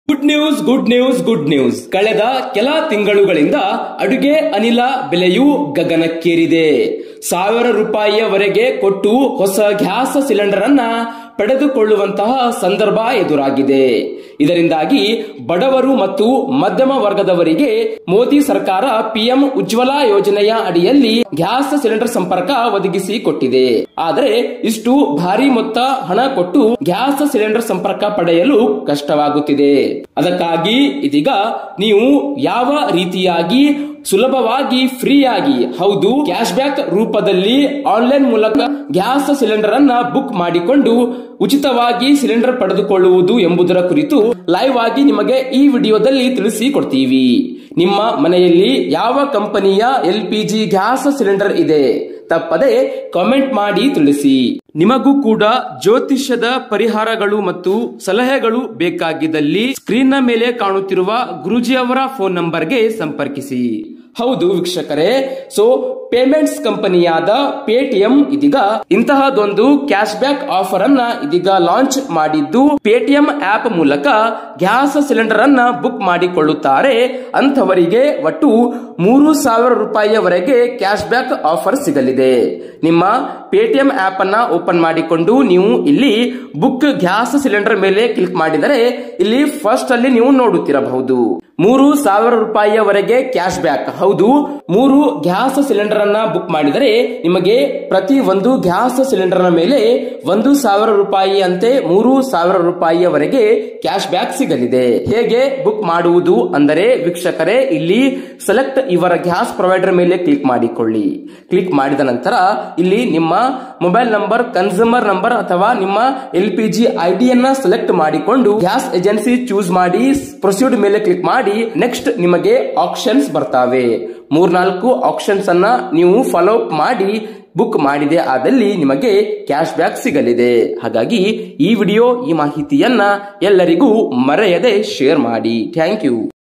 good news good news good news ಕಳೆದ ಕೆಲ ತಿಂಗಳುಗಳಿಂದ ಅಡುಗೆ ಅನಿಲ ಬೆಲೆಯು ಗಗನಕ್ಕೇರಿದೆ ಸಾವಿರ ರೂಪಾಯಿಯವರೆಗೆ ಕೊಟ್ಟು ಹೊಸ ಗ್ಯಾಸ್ ಸಿಲಿಂಡರ್ ಅನ್ನ ಪಡೆದುಕೊಳ್ಳುವಂತಹ ಸಂದರ್ಭ ಎದುರಾಗಿದೆ ಇದರಿಂದಾಗಿ ಬಡವರು ಮತ್ತು ಮಧ್ಯಮ ವರ್ಗದವರಿಗೆ ಮೋದಿ ಸರ್ಕಾರ ಪಿಎಂ ಉಜ್ವಲಾ ಯೋಜನೆಯ ಅಡಿಯಲ್ಲಿ ಗ್ಯಾಸ್ ಸಿಲಿಂಡರ್ ಸಂಪರ್ಕ ಒದಗಿಸಿ ಕೊಟ್ಟಿದೆ ಆದರೆ ಇಷ್ಟು ಭಾರಿ ಮೊತ್ತ ಹಣ ಕೊಟ್ಟು ಗ್ಯಾಸ್ ಸಿಲಿಂಡರ್ ಸಂಪರ್ಕ ಪಡೆಯಲು ಕಷ್ಟವಾಗುತ್ತಿದೆ ಅದಕ್ಕಾಗಿ ಇದೀಗ ನೀವು ಯಾವ ರೀತಿಯಾಗಿ ಸುಲಭವಾಗಿ ಫ್ರೀಯಾಗಿ ಹೌದು ಕ್ಯಾಶ್ ಬ್ಯಾಕ್ ರೂಪದಲ್ಲಿ ಆನ್ಲೈನ್ ಮೂಲಕ ಗ್ಯಾಸ್ ಸಿಲಿಂಡರ್ ಅನ್ನ ಬುಕ್ ಮಾಡಿಕೊಂಡು ಉಚಿತವಾಗಿ ಸಿಲಿಂಡರ್ ಪಡೆದುಕೊಳ್ಳುವುದು ಎಂಬುದರ ಕುರಿತು ಲೈವ್ ಆಗಿ ನಿಮಗೆ ಈ ವಿಡಿಯೋದಲ್ಲಿ ತಿಳಿಸಿ ಕೊಡ್ತೀವಿ ನಿಮ್ಮ ಮನೆಯಲ್ಲಿ ಯಾವ ಕಂಪನಿಯ L P G gas cylinder ಇದೆ ತಪ್ಪದೆ ಕಾಮೆಂಟ್ ಮಾಡಿ ತಿಳಿಸಿ ನಿಮಗೂ ಕೂಡ ಜ್ಯೋತಿಷ್ಯದ ಪರಿಹಾರಗಳು ಮತ್ತು ಸಲಹೆಗಳು ಬೇಕಾಗಿದ್ದಲ್ಲಿ ಸ್ಕ್ರೀನ್ ನ ಮೇಲೆ ಕಾಣುತ್ತಿರುವ ಗುರುಜಿಯವರ ಫೋನ್ ನಂಬರ್ಗೆ ಸಂಪರ್ಕಿಸಿ ಹೌದು ವೀಕ್ಷಕರೇ ಸೊ ಪೇಮೆಂಟ್ಸ್ ಕಂಪನಿಯಾದ ಪೇಟಿಎಂ ಇದೀಗ ಇಂತಹದೊಂದು ಕ್ಯಾಶ್ ಬ್ಯಾಕ್ ಆಫರ್ ಅನ್ನ ಇದೀಗ ಲಾಂಚ್ ಮಾಡಿದ್ದು ಪೇಟಿಎಂ ಆಪ್ ಮೂಲಕ ಗ್ಯಾಸ್ ಸಿಲಿಂಡರ್ ಅನ್ನ ಬುಕ್ ಮಾಡಿಕೊಳ್ಳುತ್ತಾರೆ ಅಂತವರಿಗೆ ಒಟ್ಟು ಮೂರು ಸಾವಿರ ರೂಪಾಯಿಯವರೆಗೆ ಕ್ಯಾಶ್ ಬ್ಯಾಕ್ ಆಫರ್ ಸಿಗಲಿದೆ ನಿಮ್ಮ ಪೇಟಿಎಂ ಆಪ್ ಅನ್ನ ಓಪನ್ ಮಾಡಿಕೊಂಡು ನೀವು ಇಲ್ಲಿ ಬುಕ್ ಗ್ಯಾಸ್ ಸಿಲಿಂಡರ್ ಮೇಲೆ ಕ್ಲಿಕ್ ಮಾಡಿದರೆ ಇಲ್ಲಿ ಫಸ್ಟ್ ಅಲ್ಲಿ ನೀವು ನೋಡುತ್ತಿರಬಹುದು ಮೂರು ಸಾವಿರ ರೂಪಾಯಿಯವರೆಗೆ ಕ್ಯಾಶ್ ಬ್ಯಾಕ್ ಹೌದು ಮೂರು ಗ್ಯಾಸ್ ಸಿಲಿಂಡರ್ ಅನ್ನ ಬುಕ್ ಮಾಡಿದರೆ ನಿಮಗೆ ಪ್ರತಿ ಒಂದು ಗ್ಯಾಸ್ ಸಿಲಿಂಡರ್ ನ ಮೇಲೆ ಒಂದು ಸಾವಿರ ರೂಪಾಯಿ ಅಂತೆ ಮೂರು ಸಾವಿರ ರೂಪಾಯಿಯವರೆಗೆ ಕ್ಯಾಶ್ ಬ್ಯಾಕ್ ಸಿಗಲಿದೆ ಹೇಗೆ ಬುಕ್ ಮಾಡುವುದು ಅಂದರೆ ವೀಕ್ಷಕರೇ ಇಲ್ಲಿ ಸೆಲೆಕ್ಟ್ ಇವರ ಗ್ಯಾಸ್ ಪ್ರೊವೈಡರ್ ಮೇಲೆ ಕ್ಲಿಕ್ ಮಾಡಿಕೊಳ್ಳಿ ಕ್ಲಿಕ್ ಮಾಡಿದ ನಂತರ ಇಲ್ಲಿ ನಿಮ್ಮ ಮೊಬೈಲ್ ನಂಬರ್ ಕನ್ಸ್ಯೂಮರ್ ನಂಬರ್ ಅಥವಾ ನಿಮ್ಮ ಎಲ್ ಪಿ ಜಿ ಐಡಿಯನ್ನ ಸೆಲೆಕ್ಟ್ ಮಾಡಿಕೊಂಡು ಗ್ಯಾಸ್ ಏಜೆನ್ಸಿ ಚೂಸ್ ಮಾಡಿ ಪ್ರೊಸೀಡ್ ಮೇಲೆ ಕ್ಲಿಕ್ ಮಾಡಿ ನೆಕ್ಸ್ಟ್ ನಿಮಗೆ ಆಪ್ಷನ್ಸ್ ಬರ್ತಾವೆ ಮೂರ್ನಾಲ್ಕು ಆಪ್ಷನ್ಸ್ ಅನ್ನ ನೀವು ಫಾಲೋ ಅಪ್ ಮಾಡಿ ಬುಕ್ ಮಾಡಿದೆ ಆದಲ್ಲಿ ನಿಮಗೆ ಕ್ಯಾಶ್ ಬ್ಯಾಕ್ ಸಿಗಲಿದೆ ಹಾಗಾಗಿ ಈ ವಿಡಿಯೋ ಈ ಮಾಹಿತಿಯನ್ನ ಎಲ್ಲರಿಗೂ ಮರೆಯದೆ ಶೇರ್ ಮಾಡಿ ಥ್ಯಾಂಕ್ ಯು